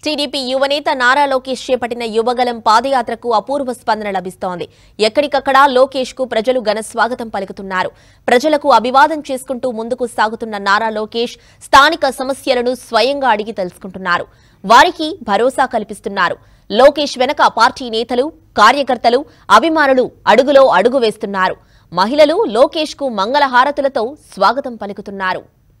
TDP యువనేత నారా లోకేష్ చేపట్టిన యువగలం పాదయాత్రకు అపూర్వ స్పందన లభిస్తోంది ఎక్కడికక్కడా లోకేష్ కు ప్రజలు ఘన స్వాగతం పలుకుతున్నారు ప్రజలకు అభివాదం చేసుకుంటూ ముందుకు సాగుతున్న నారా లోకేష్ స్థానిక సమస్యలను స్వయంగా అడిగి తెలుసుకుంటున్నారు వారికి భరోసా కల్పిస్తున్నారు లోకేష్ వెనక పార్టీ నేతలు కార్యకర్తలు అభిమానులు అడుగులో అడుగు వేస్తున్నారు మహిళలు లోకేష్ కు మంగళహారతులతో స్వాగతం పలుకుతున్నారు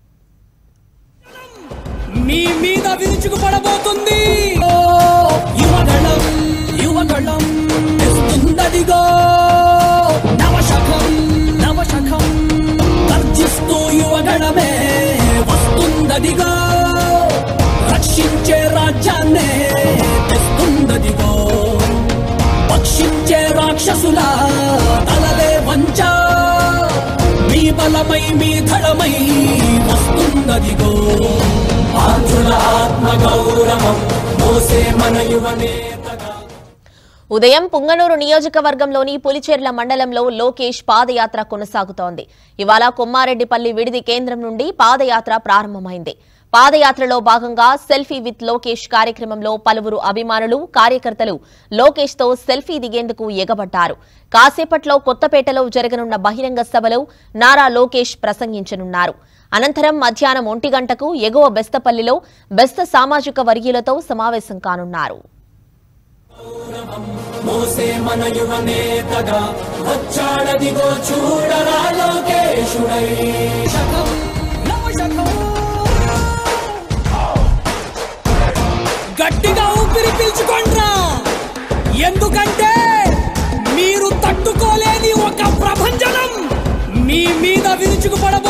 మీ మీద విరుచుకు పడబోతుంది ఓ, యువగళం యువగళం తెస్తుందదిగో నవశకం నవశకం గర్జిస్తూ యువగణమే వస్తుందదిగో రక్షించే రాజ్యాన్నే తెస్తుందదిగో పక్షించే రాక్షసుల తలలే వంచ మీ బలమై మీ ధడమై వస్తుందదిగో ఆంధ్రుల ఆత్మ గౌరవం మోసే మన యువనేతగా ఉదయం పుంగనూరు నియోజకవర్గంలోని పులిచెర్ల మండలంలో లోకేష్ పాదయాత్ర కొనసాగుతోంది ఇవాళ కొమ్మారెడ్డిపల్లి విడిది కేంద్రం నుండి పాదయాత్ర ప్రారంభమైంది పాదయాత్రలో భాగంగా సెల్ఫీ విత్ లోకేష్ కార్యక్రమంలో పలువురు అభిమానులు కార్యకర్తలు లోకేష్ తో సెల్ఫీ దిగేందుకు ఎగబడ్డారు కాసేపట్లో కొత్తపేటలో జరగనున్న బహిరంగ సభలో నారా లోకేష్ ప్రసంగించనున్నారు అనంతరం మధ్యాహ్నం ఒంటి గంటకు ఎగువ బెస్తపల్లిలో బెస్త సామాజిక వర్గీయులతో సమావేశం కానున్నారు మోసే మన యువనేతగా వచ్చాడదిగో చూడరా లోకేశుడై శకం నవశకం గట్టిగా ఊపిరి పీల్చుకోండ్రా ఎందుకంటే మీరు తట్టుకోలేని ఒక ప్రభంజనం మీ మీద విరుచుకు